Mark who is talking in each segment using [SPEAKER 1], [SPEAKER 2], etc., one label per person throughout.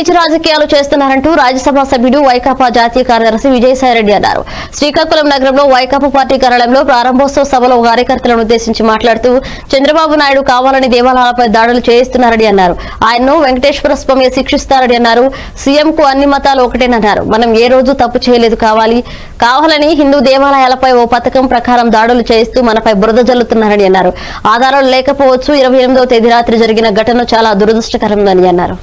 [SPEAKER 1] నీచ రాజకీయాలు చేస్తున్నారంటూ రాజ్యసభ సభ్యుడు వైకాపా జాతీయ కార్యదర్శి విజయసాయిరెడ్డి అన్నారు శ్రీకాకుళం నగరంలో వైకాపా పార్టీ కార్యాలయంలో ప్రారంభోత్సవ సభలో కార్యకర్తలను ఉద్దేశించి మాట్లాడుతూ చంద్రబాబు నాయుడు కావాలని దేవాలయాలపై దాడులు చేయిస్తున్నారని అన్నారు ఆయన్ను వెంకటేశ్వర స్వామి శిక్షిస్తారని అన్నారు సీఎం కు అన్ని మతాలు ఒకటేనన్నారు మనం ఏ రోజు తప్పు చేయలేదు కావాలి కావాలని హిందూ దేవాలయాలపై ఓ పథకం ప్రకారం దాడులు చేయిస్తూ మనపై బురద జల్లుతున్నారని అన్నారు ఆధారాలు లేకపోవచ్చు ఇరవై ఎనిమిదవ తేదీ రాత్రి జరిగిన ఘటన చాలా దురదృష్టకరమని అన్నారు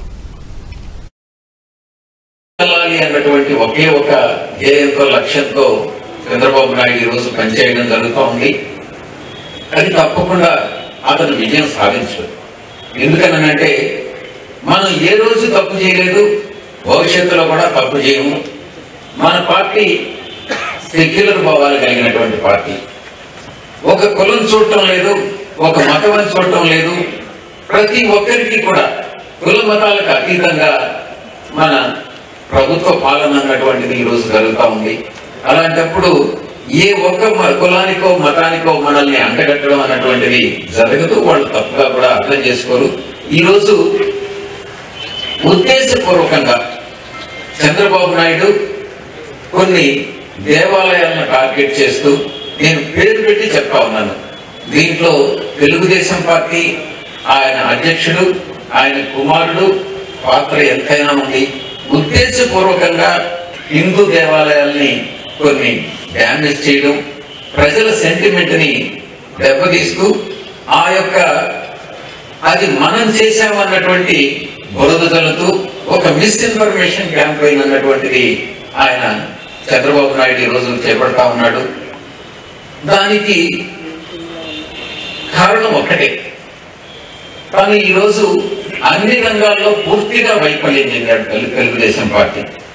[SPEAKER 2] వెళ్ళాలి అన్నటువంటి ఒకే ఒక ధ్యేయంతో లక్ష్యంతో చంద్రబాబు నాయుడు ఈ రోజు పనిచేయడం జరుగుతూ ఉంది అది తప్పకుండా అతను విజయం సాధించడు ఎందుకనంటే మనం ఏ రోజు తప్పు చేయలేదు భవిష్యత్తులో కూడా తప్పు చేయము మన పార్టీ సెక్యులర్ భావాలు కలిగినటువంటి పార్టీ ఒక కులం చూడటం లేదు ఒక మతం అని చూడటం లేదు ప్రతి ఒక్కరికి కూడా కుల మతాలకు అతీతంగా మన ప్రభుత్వ పాలన అన్నటువంటిది ఈ రోజు జరుగుతూ ఉంది అలాంటప్పుడు ఏ ఒక్క మ- కులానికో మతానికో మనల్ని అంటగట్టడం అన్నటువంటిది జరగదు వాళ్ళు తప్పుగా కూడా అర్థం చేసుకోరు ఈ రోజు ఉద్దేశపూర్వకంగా చంద్రబాబు నాయుడు కొన్ని దేవాలయాలను టార్గెట్ చేస్తూ నేను పేరు పెట్టి చెప్తా ఉన్నాను దీంట్లో తెలుగుదేశం పార్టీ ఆయన అధ్యక్షుడు ఆయన కుమారుడు పాత్ర ఎంతైనా ఉంది ఉద్దేశపూర్వకంగా హిందూ దేవాలయాల్ని కొన్ని డ్యామేజ్ చేయడం ప్రజల సెంటిమెంట్ ని దెబ్బతీస్తూ ఆ యొక్క అది మనం చేశామన్నటువంటి బురద జల్లుతూ ఒక మిస్ఇన్ఫర్మేషన్ క్యాంపెయిన్ అన్నటువంటిది ఆయన చంద్రబాబు నాయుడు ఈ రోజు చేపడతా ఉన్నాడు దానికి కారణం ఒక్కటే కానీ ఈరోజు అన్ని రంగాల్లో పూర్తిగా వైఫల్యం చెందాడు తెలు- తెలుగుదేశం పార్టీ